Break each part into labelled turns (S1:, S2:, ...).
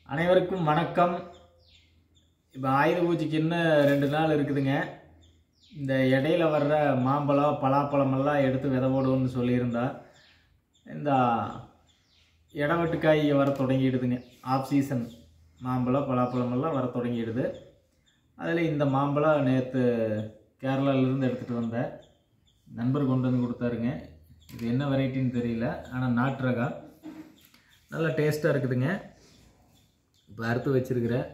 S1: அனைவருக்கும் வணக்கம் இப்போ ஆயுத பூஜைக்கு இன்னும் ரெண்டு நாள் இருக்குதுங்க இந்த இடையில வர்ற மாம்பழம் பலாப்பழமெல்லாம் எடுத்து விதை போடுவோம்னு சொல்லியிருந்தா இந்த இடவெட்டுக்காய் வர தொடங்கிடுதுங்க ஆஃப் சீசன் மாம்பழம் பலாப்பழமெல்லாம் வர தொடங்கிடுது அதில் இந்த மாம்பழம் நேற்று கேரளாவிலேருந்து எடுத்துகிட்டு வந்தேன் நண்பர் கொண்டு வந்து கொடுத்தாருங்க இது என்ன வெரைட்டின்னு தெரியல ஆனால் நாட்டு ரகம் நல்லா டேஸ்ட்டாக இருக்குதுங்க இப்போ அறுத்து வச்சிருக்கிறேன்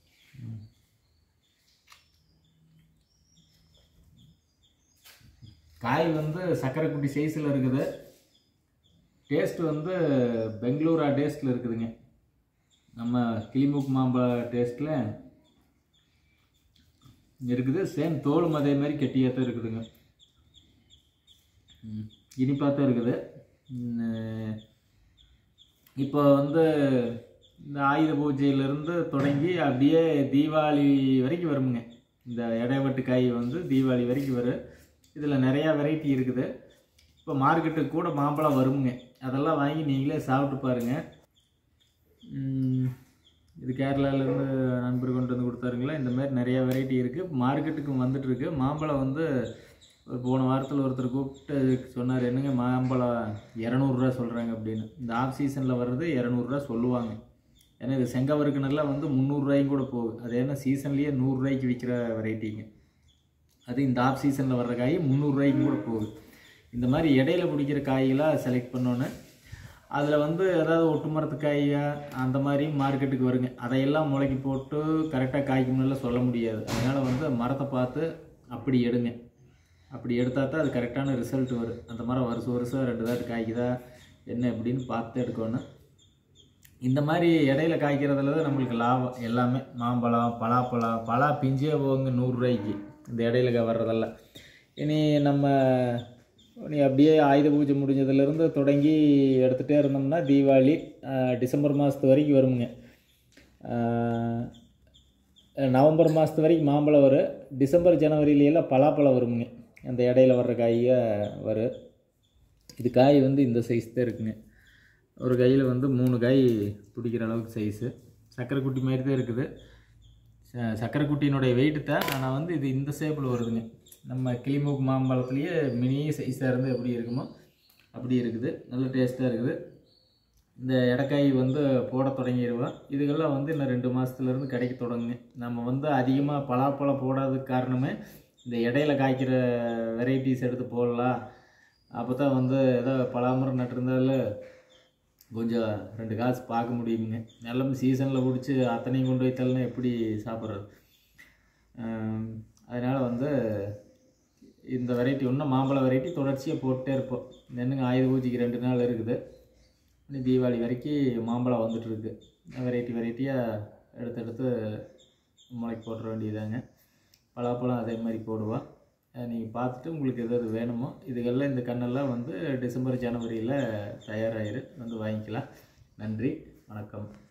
S1: காய் வந்து சக்கரை குட்டி சைஸில் இருக்குது டேஸ்ட் வந்து பெங்களூரா டேஸ்ட்டில் இருக்குதுங்க நம்ம கிளிமுக் மாம்பழ டேஸ்ட்டில் இருக்குது சேம் தோலும் அதே மாதிரி கெட்டியாக தான் இருக்குதுங்க ம், இனிப்பாக தான் இருக்குது ம், இப்போ வந்து இந்த ஆயுத பூஜையிலேருந்து தொடங்கி அப்படியே தீபாவளி வரைக்கும் வருமுங்க இந்த இடைவெட்டு காய் வந்து தீபாவளி வரைக்கும் வரும் இதில் நிறையா வெரைட்டி இருக்குது இப்போ மார்க்கெட்டுக்கு கூட மாம்பழம் வருமுங்க அதெல்லாம் வாங்கி நீங்களே சாப்பிட்டு பாருங்கள் ம், இது கேரளாவிலேருந்து நண்பர் கொண்டு வந்து கொடுத்தாருங்களா இந்த மாதிரி நிறையா வெரைட்டி இருக்குது மார்க்கெட்டுக்கு வந்துட்டு இருக்கு மாம்பழம் வந்து ஒரு போன வாரத்தில் ஒருத்தர் கூப்பிட்டு சொன்னார் என்னங்க மாம்பழம் இரநூறுவா சொல்கிறாங்க அப்படின்னு இந்த ஆஃப் சீசனில் வர்றது இரநூறுவா சொல்லுவாங்க ஏன்னா இது செங்கவருக்கு நல்லா வந்து முந்நூறுரூவாயும் கூட போகுது அது ஏன்னா சீசன்லேயே நூறுரூவாய்க்கு விற்கிற வெரைட்டிங்க அது இந்த ஆஃப் சீசனில் வர்ற காய் முந்நூறுரூவாய்க்கும் கூட போகுது இந்த மாதிரி இடையில பிடிக்கிற காய்களாக செலக்ட் பண்ணோன்னு அதில் வந்து ஏதாவது ஒட்டு மரத்து காயா அந்த மாதிரி மார்க்கெட்டுக்கு வருங்க அதையெல்லாம் முளைக்கி போட்டு கரெக்டாக காய்க்கும்னுலாம் சொல்ல முடியாது அதனால் வந்து மரத்தை பார்த்து அப்படி எடுங்க அப்படி எடுத்தால் தான் அது கரெக்டான ரிசல்ட் வரும் அந்த மரம் வருஷம் வருஷம் ரெண்டு தாட்டு காய்க்குதா என்ன எப்படின்னு பார்த்து எடுக்கணும் இந்த மாதிரி இடையில காய்க்கிறதுல தான் நம்மளுக்கு லாபம் எல்லாமே மாம்பழம் பலாப்பழம் பலா பிஞ்சே போகுங்க நூறுரூவாய்க்கு இந்த இடையில க- வர்றதெல்லாம் இனி நம்ம இனி அப்படியே ஆயுத பூஜை முடிஞ்சதுலேருந்து தொடங்கி எடுத்துகிட்டே இருந்தோம்னா தீபாவளி ஆஹ், டிசம்பர் மாதத்து வரைக்கும் வருமுங்க ஆஹ், நவம்பர் மாதத்து வரைக்கும் மாம்பழம் வரும் டிசம்பர் ஜனவரியிலெல்லாம் பலாப்பழம் வருமுங்க அந்த இடையில வர்ற காயை வரும் இது காய் வந்து இந்த சைஸ் தான் இருக்குங்க ஒரு கையில் வந்து மூணு காய் பிடிக்கிற அளவுக்கு சைஸு சக்கரை குட்டி மாதிரி தான் இருக்குது ச- சக்கரை குட்டியினுடைய வெயிட்டு தான் ஆனால் வந்து இது இந்த ஷேப்பில் வருதுங்க நம்ம கிளிமூக்கு மாம்பழத்துலேயே மினி சைஸாக இருந்து எப்படி இருக்குமோ அப்படி இருக்குது நல்ல டேஸ்ட்டாக இருக்குது இந்த எடக்காய் வந்து போட தொடங்கிடுவோம் இதுக்கெல்லாம் வந்து இன்னும் ரெண்டு மாதத்துலேருந்து கிடைக்க தொடங்குங்க நம்ம வந்து அதிகமாக பலாப்பழம் போடாததுக்கு காரணமே இந்த இடையில காய்க்கிற வெரைட்டிஸ் எடுத்து போடலாம் அப்போ தான் வந்து ஏதோ பலாமரம் நட்டிருந்தாலும் கொஞ்சம் ரெண்டு காசு பார்க்க முடியுமுங்க எல்லாம் சீசனில் பிடிச்சி அத்தனையும் கொண்டு வைத்தாலும் எப்படி சாப்பிட்றது அதனால் வந்து இந்த வெரைட்டி இன்னும் மாம்பழ வெரைட்டி தொடர்ச்சியாக போட்டுட்டே இருப்போம் என்னங்க ஆயுத பூஜைக்கு ரெண்டு நாள் இருக்குது இன்னும் தீபாவளி வரைக்கும் மாம்பழம் வந்துட்டு இருக்கு வெரைட்டி வெரைட்டியாக எடுத்து எடுத்து முளைக்கு போட்டுற வேண்டியதாங்க பலாப்பழம் அதே மாதிரி போடுவோம் நீங்கள் பார்த்துட்டு உங்களுக்கு எது எது வேணுமோ இதுக்கெல்லாம் இந்த கண்ணெல்லாம் வந்து டிசம்பர் ஜனவரியில் தயாராகிரு வந்து வாங்கிக்கலாம் நன்றி வணக்கம்